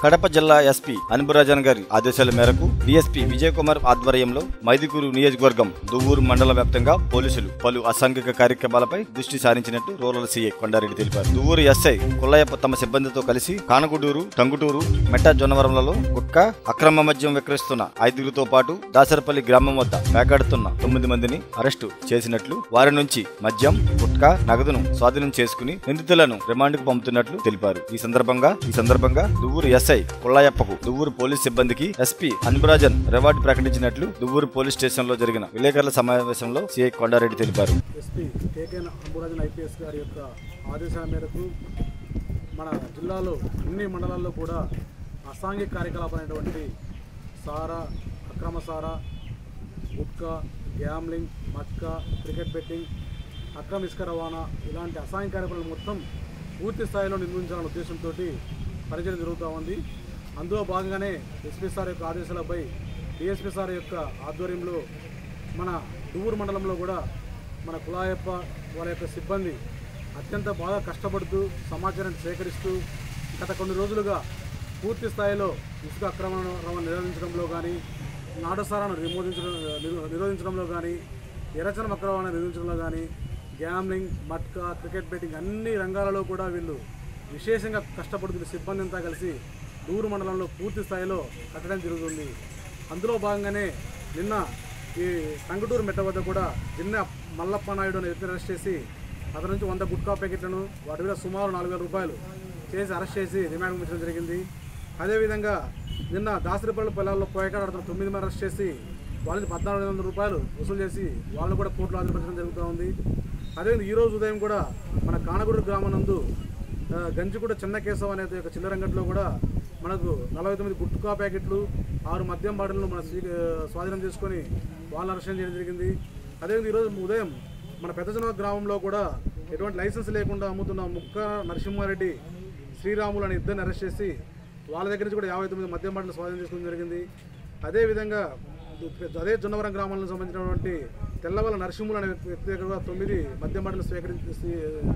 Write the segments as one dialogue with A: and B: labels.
A: కడప జిల్లా ఎస్పీ అన్బురాజన్ గారి ఆదేశాల మేరకు డిఎస్పీ విజయ్ కుమార్ ఆధ్వర్యంలో మైదుకూరు నియోజకవర్గం దువ్వూరు మండల వ్యాప్తంగా పోలీసులు పలు అసాంఘిక కార్యక్రమాలపై దృష్టి సారించినట్టు రూరల్ సీఏ కొండారెడ్డి తెలిపారు దువ్వూరు ఎస్ఐ కుల్లయ్యప్ప తమ సిబ్బందితో కలిసి కానగుడూరు టంగుటూరు మెట్ట జొన్నవరంలలో గుట్కా అక్రమ మద్యం విక్రయిస్తున్న ఐదుగురితో పాటు దాసరపల్లి గ్రామం వద్ద వేటాడుతున్న తొమ్మిది మందిని అరెస్టు చేసినట్లు వారి నుంచి మద్యం గుట్కా నగదును స్వాధీనం చేసుకుని నిందితులను రిమాండ్కు పంపుతున్నట్లు తెలిపారు ఈ సందర్భంగా ఈ సందర్భంగా దువ్వూరు ఎస్ఐ కుల్లాయప్పకు దువ్వూరు పోలీస్ సిబ్బందికి ఎస్పీ అన్బురాజన్ రివార్డు ప్రకటించినట్లు దువ్వూరు పోలీస్ స్టేషన్ లో జరిగిన విలేకరుల సమావేశంలో సిఐ కొండారెడ్డి తెలిపారు
B: ఎస్పీ కేకే అంబురాజన్ ఐపీఎస్ గారి యొక్క ఆదేశాల మేరకు మన జిల్లాలో అన్ని మండలాల్లో కూడా అసాంఘిక కార్యకలాపాలైనటువంటి సారా అక్రమ సారా gutka gambling matka cricket betting అక్రమ ఇసుక రవాణా ఇలాంటి అసాంఘిక కార్యక్రమాలు మొత్తం పూర్తి స్థాయిలో నిర్మించాలనే ఉద్దేశంతో పనిచేయడం జరుగుతూ ఉంది అందులో భాగంగానే ఎస్పీ సార్ యొక్క ఆదేశాలపై డిఎస్పీ సార్ యొక్క ఆధ్వర్యంలో మన దువ్వూరు మండలంలో కూడా మన కులాయప్ప వాళ్ళ యొక్క సిబ్బంది అత్యంత బాగా కష్టపడుతూ సమాచారాన్ని సేకరిస్తూ గత కొన్ని రోజులుగా పూర్తి స్థాయిలో ఇసుక అక్రమ రవాణా నిరోధించడంలో కానీ నాటసారాను నిరోధించడం నిరో- నిరోధించడంలో కానీ ఎర్రచనం అక్రమ రవాణా నిరోధించడంలో కానీ గ్యామ్లింగ్ మట్కా క్రికెట్ బెట్టింగ్ అన్ని రంగాలలో కూడా వీళ్ళు విశేషంగా కష్టపడుతున్న సిబ్బంది అంతా కలిసి దూరు మండలంలో పూర్తి స్థాయిలో కట్టడం జరుగుతుంది అందులో భాగంగానే నిన్న ఈ టంగుటూరు మెట్ట వద్ద కూడా చిన్న మల్లప్ప నాయుడు అనే వ్యక్తిని అరెస్ట్ చేసి అతని నుంచి వంద గుట్కా ప్యాకెట్లను వాటి మీద సుమారు నాలుగు వేల రూపాయలు చేసి అరెస్ట్ చేసి రిమాండ్ ఉంచడం జరిగింది అదేవిధంగా నిన్న దాసరిపల్లి పొలాల్లో పోయకాడుతున్న తొమ్మిది మంది అరెస్ట్ చేసి వాళ్ళని పద్నాలుగు వందల రూపాయలు వసూలు చేసి వాళ్ళని కూడా కోర్టులో హాజరుపరచడం జరుగుతూ ఉంది అదేవిధంగా ఈ రోజు ఉదయం కూడా మన కానగూడు గ్రామం నందు ఆ, గంజిగూడ చిన్న కేశవ అనే ఒక చిల్లరంగట్లో కూడా మనకు నలభై తొమ్మిది గుట్కా ప్యాకెట్లు ఆరు మద్యం బాటిల్ను మన స్వీ- స్వాధీనం చేసుకొని వాళ్ళని అరెస్ట్ చేయడం జరిగింది అదేవిధంగా ఈరోజు ఉదయం మన పెద్దజన గ్రామంలో కూడా ఎటువంటి లైసెన్స్ లేకుండా అమ్ముతున్న ముక్క నరసింహారెడ్డి శ్రీరాములు అనే ఇద్దరిని అరెస్ట్ చేసి వాళ్ళ దగ్గర నుంచి కూడా యాభై తొమ్మిది మద్యం బాటిల్ స్వాధీనం చేసుకోవడం జరిగింది అదేవిధంగా అదే జొన్నవరం గ్రామాలకు సంబంధించినటువంటి తెల్లవల్ల నరసింహులు అనే వ్యక్తి వ్యక్తి దగ్గర కూడా తొమ్మిది మద్యం బాటిల్ స్వీకరించి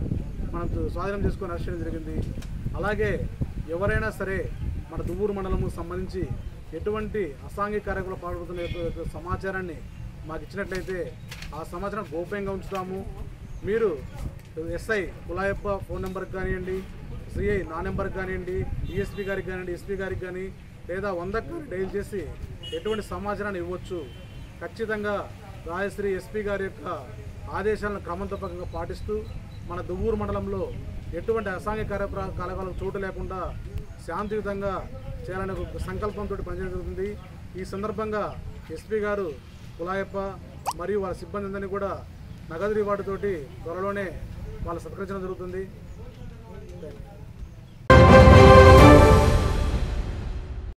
B: మనం స్వాధీనం చేసుకొని అరెస్ట్ చేయడం జరిగింది అలాగే ఎవరైనా సరే మన దువ్వూరు మండలము సంబంధించి ఎటువంటి అసాంఘిక కార్యక్రమాలు పాల్గొతున్న యొక్క- యొక్క సమాచారాన్ని మాకు ఇచ్చినట్లయితే ఆ సమాచారం గోప్యంగా ఉంచుతాము మీరు ఎస్ఐ కులాయప్ప ఫోన్ నెంబర్కి కానివ్వండి సిఐ నా నెంబర్కి కానివ్వండి డిఎస్పీ గారికి కానివ్వండి ఎస్పీ గారికి కానీ లేదా వందకు డైల్ చేసి ఎటువంటి సమాచారాన్ని ఇవ్వచ్చు ఖచ్చితంగా రాయశ్రీ ఎస్పీ గారి యొక్క ఆదేశాలను క్రమం తప్పకుండా పాటిస్తూ మన దువ్వూరు మండలంలో ఎటువంటి అసాంఘిక కార్యక్రమ కార్యకలాపాలకు చోటు లేకుండా శాంతియుతంగా చేయాలనే ఒక సంకల్పంతో పనిచేయడం జరుగుతుంది ఈ సందర్భంగా ఎస్పీ గారు కులాయప్ప మరియు వాళ్ళ సిబ్బంది అందరినీ కూడా నగదు రివార్డుతోటి త్వరలోనే వాళ్ళు సత్కరించడం జరుగుతుంది థాంక్యూ.